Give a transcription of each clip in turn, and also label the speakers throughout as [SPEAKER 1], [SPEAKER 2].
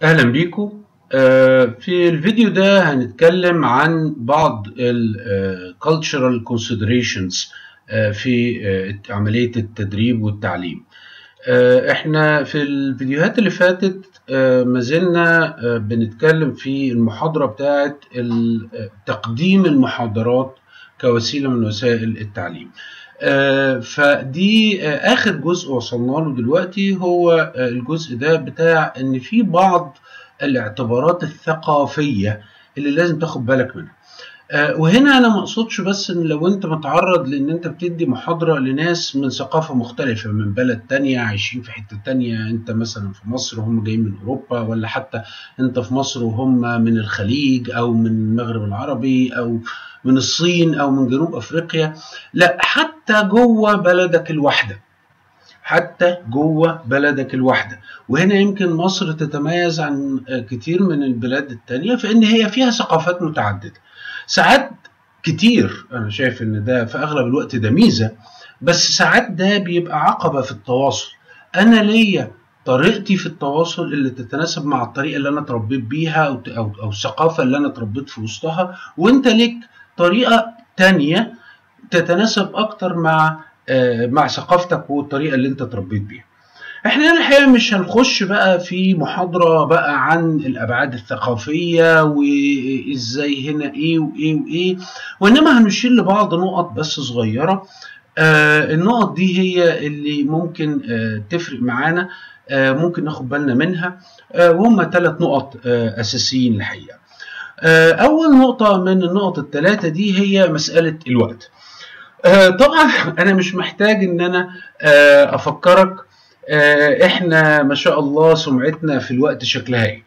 [SPEAKER 1] اهلا بيكم آه، في الفيديو ده هنتكلم عن بعض ال cultural considerations آه، في آه، عملية التدريب والتعليم احنا في الفيديوهات اللي فاتت ما زلنا بنتكلم في المحاضرة بتاعت تقديم المحاضرات كوسيلة من وسائل التعليم فدي اخر جزء وصلنا له دلوقتي هو الجزء ده بتاع ان في بعض الاعتبارات الثقافيه اللي لازم تاخد بالك منها وهنا انا ما اقصدش بس ان لو انت متعرض لان انت بتدي محاضره لناس من ثقافه مختلفه من بلد تانية عايشين في حته تانية انت مثلا في مصر وهم جايين من اوروبا ولا حتى انت في مصر وهم من الخليج او من المغرب العربي او من الصين او من جنوب افريقيا لا حتى جوه بلدك الواحده حتى جوه بلدك الواحده وهنا يمكن مصر تتميز عن كتير من البلاد التانية في ان هي فيها ثقافات متعدده ساعات كتير انا شايف ان ده في اغلب الوقت ده ميزه بس ساعات ده بيبقى عقبه في التواصل انا ليا طريقتي في التواصل اللي تتناسب مع الطريقه اللي انا اتربيت بيها او او, أو الثقافه اللي انا اتربيت في وسطها وانت ليك طريقه تانية تتناسب اكتر مع آه مع ثقافتك والطريقه اللي انت اتربيت بيها احنا هنا الحقيقه مش هنخش بقى في محاضره بقى عن الابعاد الثقافيه وازاي هنا ايه وايه وايه وانما هنشير لبعض نقط بس صغيره آه النقط دي هي اللي ممكن آه تفرق معانا آه ممكن ناخد بالنا منها آه وهم ثلاث نقط آه اساسيين الحقيقه آه اول نقطه من النقط الثلاثه دي هي مساله الوقت آه طبعا انا مش محتاج ان انا آه افكرك احنا ما شاء الله سمعتنا في الوقت شكلها ايه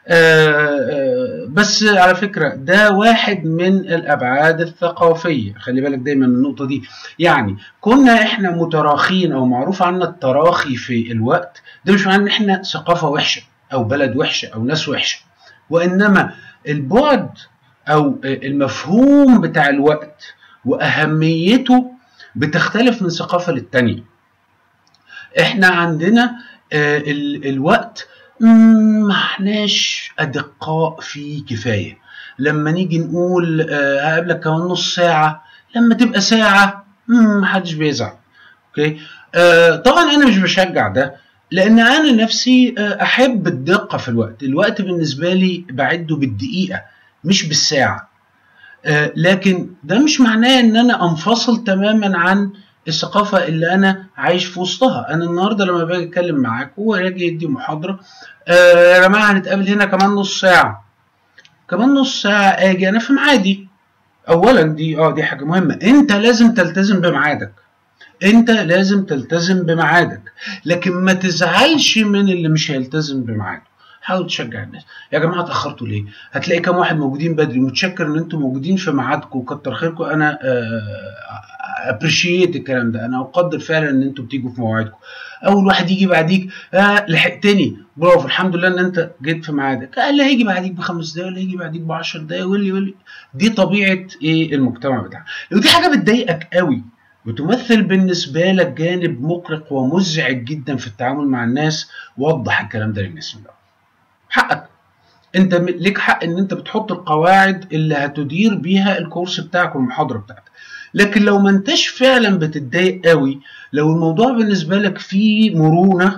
[SPEAKER 1] بس على فكرة ده واحد من الأبعاد الثقافية خلي بالك دايما من النقطة دي يعني كنا احنا متراخين أو معروف عنا التراخي في الوقت ده مش معناه ان احنا ثقافة وحشة أو بلد وحشة أو ناس وحشة وإنما البعد أو المفهوم بتاع الوقت وأهميته بتختلف من ثقافة للتانية احنا عندنا آه الوقت ما احناش ادقاء فيه كفايه لما نيجي نقول آه هقابلك كمان نص ساعه لما تبقى ساعه محدش بيزعل اوكي آه طبعا انا مش بشجع ده لان انا نفسي احب الدقه في الوقت الوقت بالنسبه لي بعده بالدقيقه مش بالساعه لكن ده مش معناه ان انا انفصل تماما عن الثقافة اللي أنا عايش في وسطها، أنا النهاردة لما باجي أتكلم معاك هو يجي يدي محاضرة آه يا جماعة هنتقابل هنا كمان نص ساعة. كمان نص ساعة أجي أنا في ميعادي. أولا دي أه دي حاجة مهمة، أنت لازم تلتزم بميعادك. أنت لازم تلتزم بميعادك، لكن ما تزعلش من اللي مش هيلتزم بميعاده. حاول تشجع الناس يا جماعه اتاخرتوا ليه هتلاقي كام واحد موجودين بدري متشكر ان انتم موجودين في ميعادكم كتر خيركم انا ابريشيت الكلام ده انا اقدر فعلا ان انتم بتيجوا في مواعيدكم اول واحد يجي بعديك آه لحقتني برافو الحمد لله ان انت جيت في ميعادك اللي هيجي بعديك بخمس دقايق واللي هيجي بعديك ب 10 دقايق واللي واللي دي طبيعه ايه المجتمع بتاعنا لو دي حاجه بتضايقك قوي وتمثل بالنسبه لك جانب مقلق ومزعج جدا في التعامل مع الناس وضح الكلام ده للناس من حقك انت ليك حق ان انت بتحط القواعد اللي هتدير بيها الكورس بتاعك والمحاضره بتاعتك لكن لو ما انتش فعلا بتتضايق قوي لو الموضوع بالنسبه لك فيه مرونه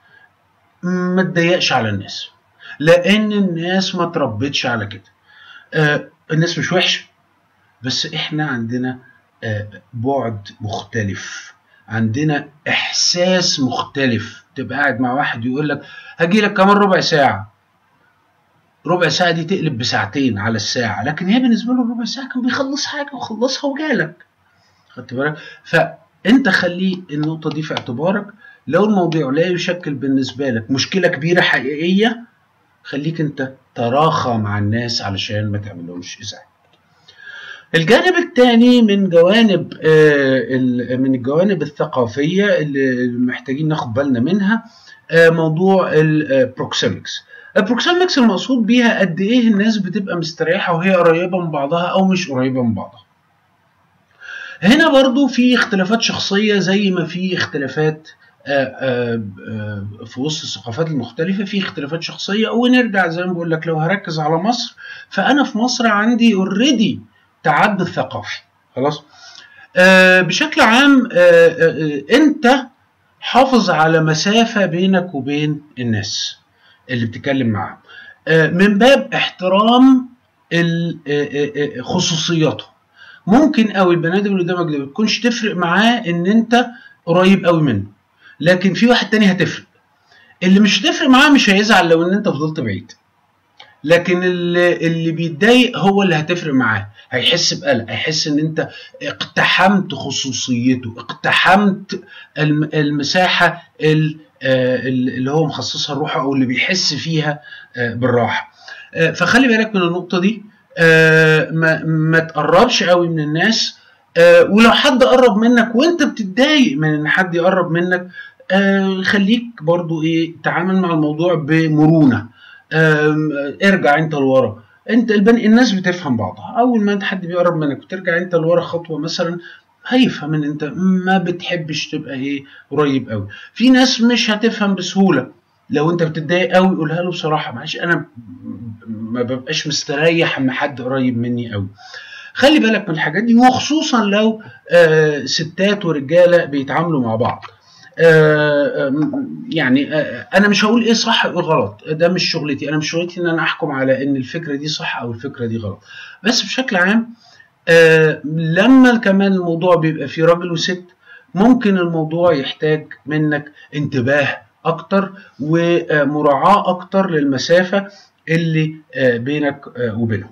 [SPEAKER 1] ما تضايقش على الناس لان الناس ما تربتش على كده آه الناس مش وحشه بس احنا عندنا آه بعد مختلف عندنا احساس مختلف تبقى قاعد مع واحد يقول لك هاجي لك كمان ربع ساعه ربع ساعة دي تقلب بساعتين على الساعة لكن هي بالنسبة له ربع ساعة كان بيخلص حاجة وخلصها وجالك خدت بالك فأنت خلي النقطة دي في اعتبارك لو الموضوع لا يشكل بالنسبة لك مشكلة كبيرة حقيقية خليك أنت تراخى مع الناس علشان ما تعملهمش إزعاج الجانب الثاني من جوانب آه من الجوانب الثقافية اللي محتاجين ناخد بالنا منها آه موضوع البروكسيمكس البروكسيمكس المقصود بيها قد ايه الناس بتبقى مستريحه وهي قريبه من بعضها او مش قريبه من بعضها هنا برضو في اختلافات شخصيه زي ما في اختلافات في وسط الثقافات المختلفة في اختلافات شخصية ونرجع زي ما بقول لك لو هركز على مصر فأنا في مصر عندي اوريدي تعدد ثقافي خلاص بشكل عام أنت حافظ على مسافة بينك وبين الناس اللي بتتكلم معاهم من باب احترام خصوصياته ممكن قوي البني ادم اللي قدامك ده ما تكونش تفرق معاه ان انت قريب قوي منه لكن في واحد تاني هتفرق اللي مش هتفرق معاه مش هيزعل لو ان انت فضلت بعيد لكن اللي, اللي بيتضايق هو اللي هتفرق معاه هيحس بقلق هيحس ان انت اقتحمت خصوصيته اقتحمت المساحه اللي هو مخصصها لروحه او اللي بيحس فيها بالراحه فخلي بالك من النقطه دي ما, ما تقربش قوي من الناس ولو حد قرب منك وانت بتتضايق من ان حد يقرب منك خليك برضو ايه تعامل مع الموضوع بمرونه ارجع انت لورا انت البني الناس بتفهم بعضها اول ما انت حد بيقرب منك وترجع انت لورا خطوه مثلا هيفهم ان انت ما بتحبش تبقى ايه قريب قوي في ناس مش هتفهم بسهوله لو انت بتتضايق قوي قولها له بصراحه معلش انا ما ببقاش مستريح اما حد قريب مني قوي خلي بالك من الحاجات دي وخصوصا لو آه ستات ورجاله بيتعاملوا مع بعض آه يعني آه انا مش هقول ايه صح وايه غلط ده مش شغلتي انا مش شغلتي ان انا احكم على ان الفكره دي صح او الفكره دي غلط بس بشكل عام لما كمان الموضوع بيبقى فيه راجل وست ممكن الموضوع يحتاج منك انتباه اكتر ومراعاه اكتر للمسافه اللي بينك وبينهم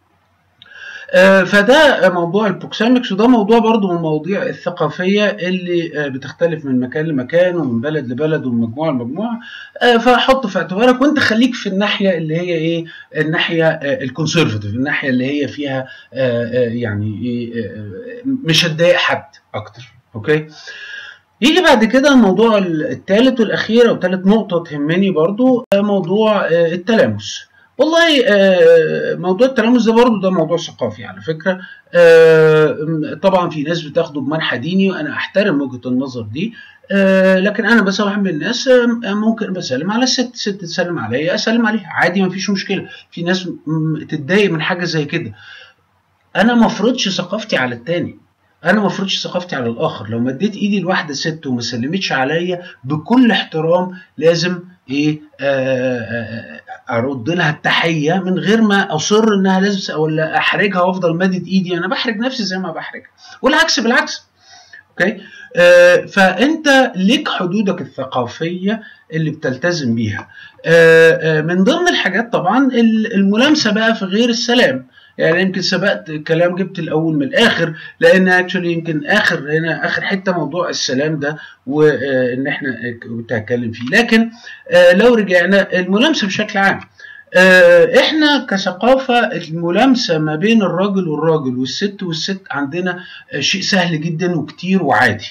[SPEAKER 1] فده موضوع البروكسيمكس وده موضوع برضو من المواضيع الثقافية اللي بتختلف من مكان لمكان ومن بلد لبلد ومن مجموعة لمجموعة فحط في اعتبارك وانت خليك في الناحية اللي هي ايه الناحية الكونسرفتيف الناحية اللي هي فيها يعني مش هتضايق حد اكتر اوكي يجي بعد كده الموضوع الثالث والاخير او ثالث نقطة تهمني برضو موضوع التلامس والله موضوع التلامس ده برضه ده موضوع ثقافي على فكره طبعا في ناس بتاخده بمنحى ديني وانا احترم وجهه النظر دي لكن انا بس واحد من الناس ممكن بسلم على الست ست تسلم عليا اسلم عليها عادي ما فيش مشكله في ناس تتضايق من حاجه زي كده انا ما افرضش ثقافتي على التاني انا ما افرضش ثقافتي على الاخر لو مديت ايدي لواحده ست وما سلمتش عليا بكل احترام لازم ايه ارد لها التحيه من غير ما اصر انها لازم ولا احرجها وافضل مادد ايدي انا بحرج نفسي زي ما بحرجها والعكس بالعكس اوكي آه فانت ليك حدودك الثقافيه اللي بتلتزم بيها آه آه من ضمن الحاجات طبعا الملامسه بقى في غير السلام يعني يمكن سبقت كلام جبت الاول من الاخر لان اكشولي يمكن اخر هنا اخر حته موضوع السلام ده وان احنا كنت هتكلم فيه لكن لو رجعنا الملامسه بشكل عام احنا كثقافه الملامسه ما بين الراجل والراجل والست والست عندنا شيء سهل جدا وكتير وعادي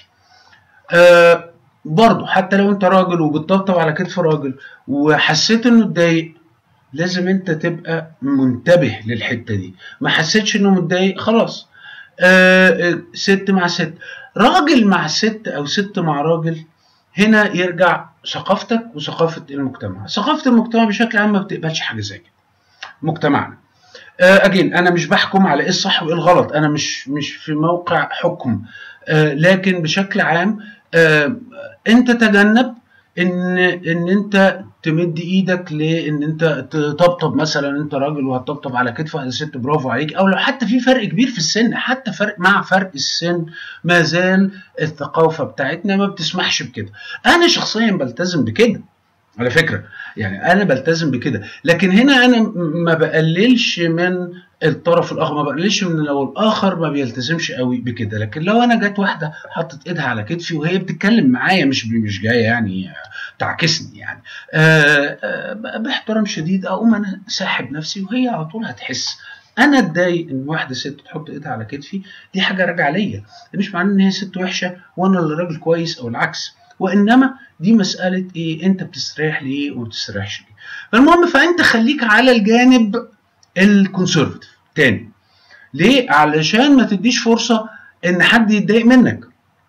[SPEAKER 1] برضه حتى لو انت راجل وبتطبطب على كتف راجل وحسيت انه اتضايق لازم انت تبقى منتبه للحته دي ما حسيتش انه متضايق خلاص آه ست مع ست راجل مع ست او ست مع راجل هنا يرجع ثقافتك وثقافه المجتمع ثقافه المجتمع بشكل عام ما بتقبلش حاجه زي كده مجتمعنا آه اجين انا مش بحكم على ايه الصح وايه الغلط انا مش مش في موقع حكم آه لكن بشكل عام آه انت تجنب ان ان انت تمد ايدك لان انت تطبطب مثلا انت راجل وهتطبطب على كتف واحده ست برافو عليك او لو حتى في فرق كبير في السن حتى فرق مع فرق السن ما زال الثقافه بتاعتنا ما بتسمحش بكده انا شخصيا بلتزم بكده على فكره يعني انا بلتزم بكده لكن هنا انا ما بقللش من الطرف الاخر ما بقللش من لو الاخر ما بيلتزمش قوي بكده لكن لو انا جت واحده حطت ايدها على كتفي وهي بتتكلم معايا مش مش جايه يعني تعكسني يعني آآ آآ باحترام شديد اقوم انا ساحب نفسي وهي على طول هتحس انا اتضايق ان واحده ست تحط ايدها على كتفي دي حاجه راجعه ليا ده مش معناه ان هي ست وحشه وانا اللي راجل كويس او العكس وانما دي مساله ايه انت بتستريح ليه وما بتستريحش ليه فالمهم فانت خليك على الجانب الكونسرفتيف تاني ليه علشان ما تديش فرصه ان حد يتضايق منك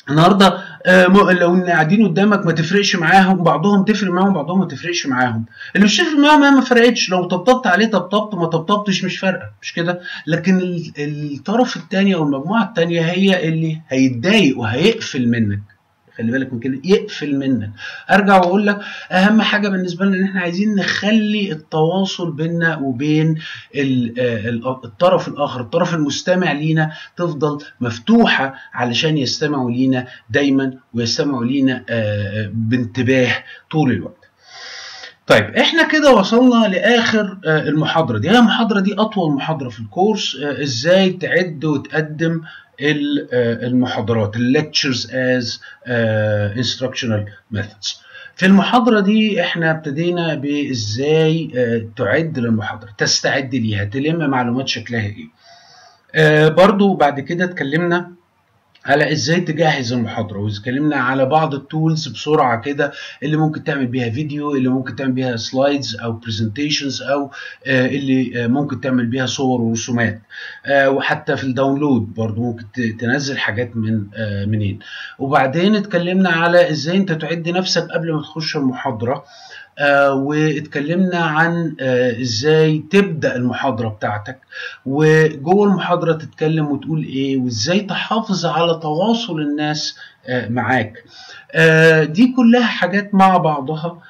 [SPEAKER 1] النهارده آه لو ان قاعدين قدامك ما تفرقش معاهم بعضهم تفرق معاهم بعضهم ما تفرقش معاهم اللي مش تفرق معاهم ما فرقتش لو طبطبت عليه طبطبت ما طبطبتش مش فارقه مش كده لكن الطرف الثاني او المجموعه الثانيه هي اللي هيتضايق وهيقفل منك خلي بالك من كده يقفل منك ارجع واقول لك اهم حاجه بالنسبه لنا ان احنا عايزين نخلي التواصل بيننا وبين الطرف الاخر الطرف المستمع لينا تفضل مفتوحه علشان يستمعوا لينا دايما ويستمعوا لينا بانتباه طول الوقت طيب احنا كده وصلنا لاخر المحاضره دي هي المحاضره دي اطول محاضره في الكورس ازاي تعد وتقدم المحاضرات الليكتشرز از instructional methods في المحاضرة دي احنا ابتدينا بازاي تعد للمحاضرة تستعد ليها تلم معلومات شكلها ايه برضو بعد كده اتكلمنا على ازاي تجهز المحاضره واتكلمنا على بعض التولز بسرعه كده اللي ممكن تعمل بيها فيديو اللي ممكن تعمل بيها سلايدز او برزنتيشنز او اللي ممكن تعمل بيها صور ورسومات وحتى في الداونلود برضو ممكن تنزل حاجات من منين وبعدين اتكلمنا على ازاي انت تعد نفسك قبل ما تخش المحاضره آه واتكلمنا عن آه ازاي تبدا المحاضره بتاعتك وجوه المحاضره تتكلم وتقول ايه وازاي تحافظ على تواصل الناس آه معاك دي كلها حاجات مع بعضها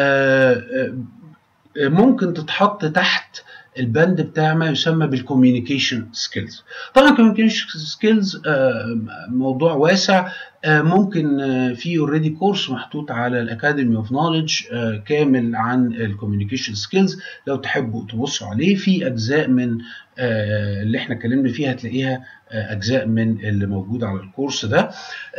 [SPEAKER 1] ممكن تتحط تحت البند بتاع ما يسمى بالكوميونيكيشن سكيلز طبعا الكوميونيكيشن سكيلز موضوع واسع ممكن في اوريدي كورس محطوط على الاكاديمي اوف نوليدج كامل عن الكوميونيكيشن سكيلز لو تحبوا تبصوا عليه في اجزاء من اللي احنا اتكلمنا فيها هتلاقيها اجزاء من اللي موجود على الكورس ده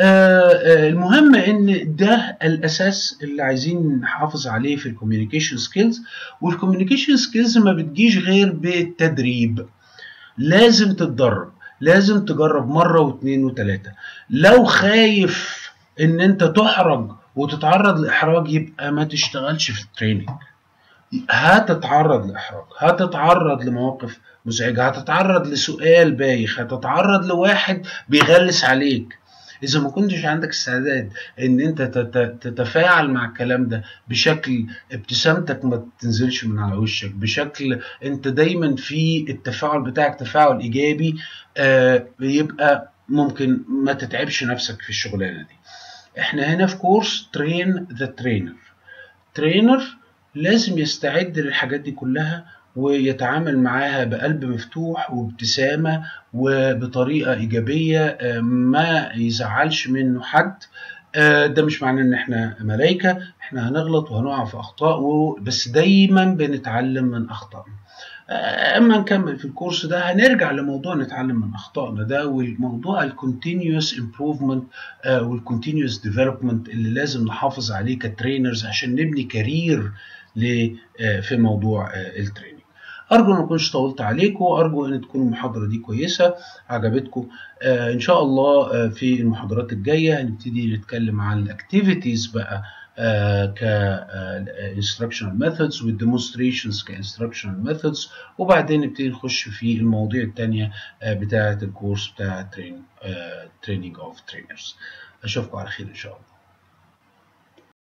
[SPEAKER 1] المهم ان ده الاساس اللي عايزين نحافظ عليه في الكوميونيكيشن سكيلز والكوميونيكيشن سكيلز ما بتجيش غير بالتدريب لازم تتدرب لازم تجرب مرة واثنين وثلاثة لو خايف ان انت تحرج وتتعرض لاحراج يبقى ما تشتغلش في التريننج هتتعرض لاحراج هتتعرض لمواقف مزعجه هتتعرض لسؤال بايخ هتتعرض لواحد بيغلس عليك اذا ما كنتش عندك استعداد ان انت تتفاعل مع الكلام ده بشكل ابتسامتك ما تنزلش من على وشك بشكل انت دايما في التفاعل بتاعك تفاعل ايجابي آه يبقى ممكن ما تتعبش نفسك في الشغلانه دي احنا هنا في كورس ترين ذا ترينر ترينر لازم يستعد للحاجات دي كلها ويتعامل معاها بقلب مفتوح وابتسامة وبطريقة إيجابية ما يزعلش منه حد ده مش معناه ان احنا ملايكة احنا هنغلط وهنقع في اخطاء بس دايما بنتعلم من اخطائنا اما نكمل في الكورس ده هنرجع لموضوع نتعلم من اخطائنا ده والموضوع الكونتينيوس امبروفمنت والكونتينيوس ديفلوبمنت اللي لازم نحافظ عليه كترينرز عشان نبني كارير في موضوع التريننج ارجو ما اكونش طولت عليكم ارجو ان تكون المحاضره دي كويسه عجبتكم آه ان شاء الله آه في المحاضرات الجايه هنبتدي نتكلم عن الاكتيفيتيز بقى آه ك instructional methods والdemonstrations ك instructional methods وبعدين نبتدي نخش في المواضيع التانية بتاعة الكورس بتاع training, training of trainers اشوفكم على خير ان شاء الله